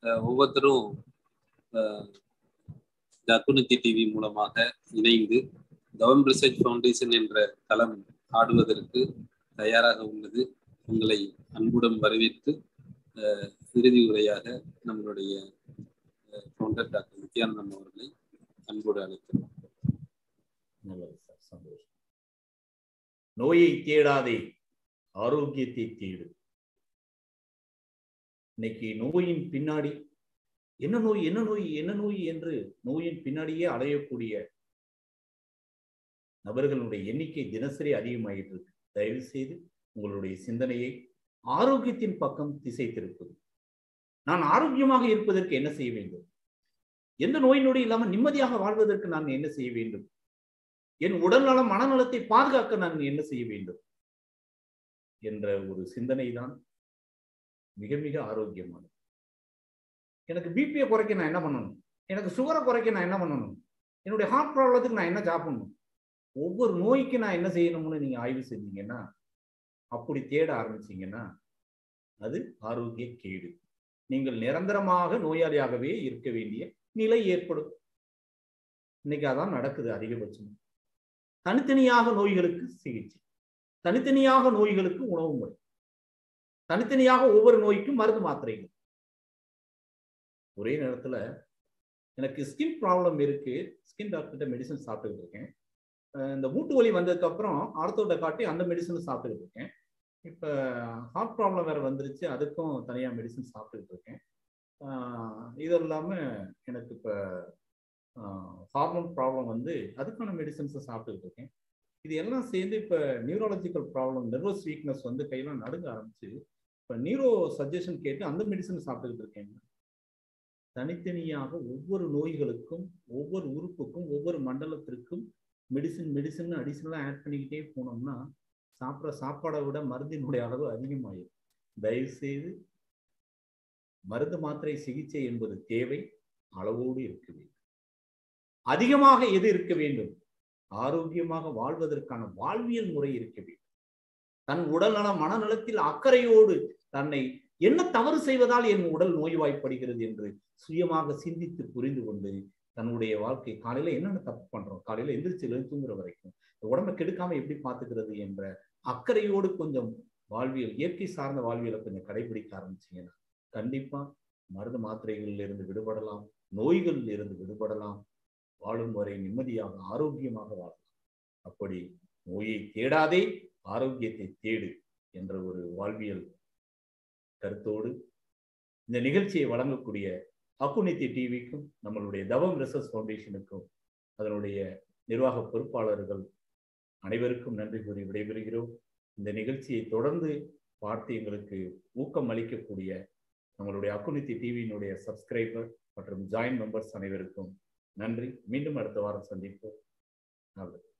அஹ், ஒவ்வொருத்தரும் அஹ், இந்த அக்குனித்தி டிவி மூலமாக இணைந்து தவம் ரிசர்ச் ஃபவுண்டேஷன் என்ற தளம் ஆடுவதற்கு தயாராக உள்ளது உங்களை அன்புடன் வரவேற்று அஹ், இறுதி உரையாக நம்மளுடைய ஃபவுண்டர் டாக்டர் நித்யானந்தம் அவர்களை அன்போடு அழைக்கிறோம் நல்லது சார் சந்தோஷம் நோயை தேடாதே ஆரோக்கியத்தை தேடு இன்னைக்கு நோயின் பின்னாடி என்ன நோய் என்ன நோய் என்ன நோய் என்று நோயின் பின்னாடியே அலையக்கூடிய நபர்களுடைய எண்ணிக்கை தினசரி அதிகமாகிட்டு இருக்கு தயவு செய்து உங்களுடைய சிந்தனையை ஆரோக்கியத்தின் பக்கம் திசை திருப்புது நான் ஆரோக்கியமாக இருப்பதற்கு என்ன செய்ய வேண்டும் எந்த நோய் நொடி இல்லாமல் நிம்மதியாக வாழ்வதற்கு நான் என்ன செய்ய வேண்டும் என் உடல்நலம் மனநலத்தை பாதுகாக்க நான் என்ன செய்ய வேண்டும் என்ற ஒரு சிந்தனை தான் மிக மிக ஆரோக்கியமானது எனக்கு பிபியை குறைக்க நான் என்ன பண்ணணும் எனக்கு சுகரை குறைக்க நான் என்ன பண்ணணும் என்னுடைய ஹார்ட் ப்ராப்ளத்துக்கு நான் என்ன சாப்பிடணும் ஒவ்வொரு நோய்க்கு நான் என்ன செய்யணும்னு நீங்க ஆய்வு செஞ்சீங்கன்னா அப்படி தேட ஆரம்பிச்சீங்கன்னா அது ஆரோக்கிய கேடு நீங்கள் நிரந்தரமாக நோயாளியாகவே இருக்க வேண்டிய நிலை ஏற்படும் இன்னைக்கு அதான் நடக்குது அதிகபட்சம் தனித்தனியாக நோய்களுக்கு சிகிச்சை தனித்தனியாக நோய்களுக்கு உணவு முறை தனித்தனியாக ஒவ்வொரு நோய்க்கும் மருந்து மாத்திரைகள் ஒரே நேரத்துல எனக்கு ஸ்கின் ப்ராப்ளம் இருக்கு ஸ்கின் டாக்டர்கிட்ட மெடிசன் சாப்பிட்டுட்டு இருக்கேன் அஹ் இந்த மூட்டு வலி வந்ததுக்கு அப்புறம் ஆர்த்தோட்ட காட்டி அந்த மெடிசன் சாப்பிட்டுட்டு இருக்கேன் இப்ப ஹார்ட் ப்ராப்ளம் வேற வந்துருச்சு அதுக்கும் தனியா மெடிசன் சாப்பிட்டுட்டு இருக்கேன் ஆஹ் இது இல்லாம எனக்கு இப்ப ஹார்மோன் ப்ராப்ளம் வந்து அதுக்கான மெடிசன்ஸை சாப்பிட்டுட்டு இருக்கேன் இது எல்லாம் சேர்ந்து இப்போ நியூரலாஜிக்கல் ப்ராப்ளம் நர்வஸ் வீக்னஸ் வந்து கையெல்லாம் நடுங்க ஆரம்பிச்சு இப்போ நியூரோ சஜஷன் கேட்டு அந்த மெடிசன் சாப்பிட்டுக்கிட்டு இருக்கேன் தனித்தனியாக ஒவ்வொரு நோய்களுக்கும் ஒவ்வொரு உறுப்புக்கும் ஒவ்வொரு மண்டலத்திற்கும் மெடிசின் மெடிசன் அடிஷனலாக ஆட் பண்ணிக்கிட்டே போனோம்னா சாப்பிட்ற சாப்பாடை விட மருந்தினுடைய அளவு அதிகமாயிடும் தயவு செய்து மருந்து மாத்திரை சிகிச்சை என்பது தேவை அளவோடு இருக்க வேண்டும் அதிகமாக எது இருக்க வேண்டும் ஆரோக்கியமாக வாழ்வதற்கான வாழ்வியல் முறை இருக்க வேண்டும் தன் உடல்நல மனநலத்தில் அக்கறையோடு தன்னை என்ன தவறு செய்வதால் என் உடல் நோய்வாய்ப்படுகிறது என்று சுயமாக சிந்தித்து புரிந்து கொண்டு தன்னுடைய வாழ்க்கை காலையில என்னென்ன தப்பு பண்றோம் காலையில எந்திரிச்சு தூங்குற வரைக்கும் உடம்பை கெடுக்காம எப்படி பார்த்துக்கிறது என்ற அக்கறையோடு கொஞ்சம் வாழ்வியல் இயற்கை சார்ந்த வாழ்வியலை கொஞ்சம் கடைபிடிக்க ஆரம்பிச்சீங்கன்னா கண்டிப்பா மருந்து மாத்திரைகளில் இருந்து விடுபடலாம் நோய்களில் இருந்து விடுபடலாம் வாழும் வரை நிம்மதியாக ஆரோக்கியமாக வாழலாம் அப்படி நோயை தேடாதே ஆரோக்கியத்தை தேடு என்ற ஒரு வாழ்வியல் கருத்தோடு இந்த நிகழ்ச்சியை வழங்கக்கூடிய அக்குனித்தி டிவிக்கும் நம்மளுடைய தவம் ரிசர்ச் ஃபவுண்டேஷனுக்கும் அதனுடைய நிர்வாக பொறுப்பாளர்கள் அனைவருக்கும் நன்றி கூறி விடைபெறுகிறோம் இந்த நிகழ்ச்சியை தொடர்ந்து பார்த்து எங்களுக்கு ஊக்கம் அளிக்கக்கூடிய நம்மளுடைய அக்குனித்தி டிவியினுடைய சப்ஸ்கிரைபர் மற்றும் ஜாயின் மெம்பர்ஸ் அனைவருக்கும் நன்றி மீண்டும் அடுத்த வாரம் சந்திப்போம் நல்லது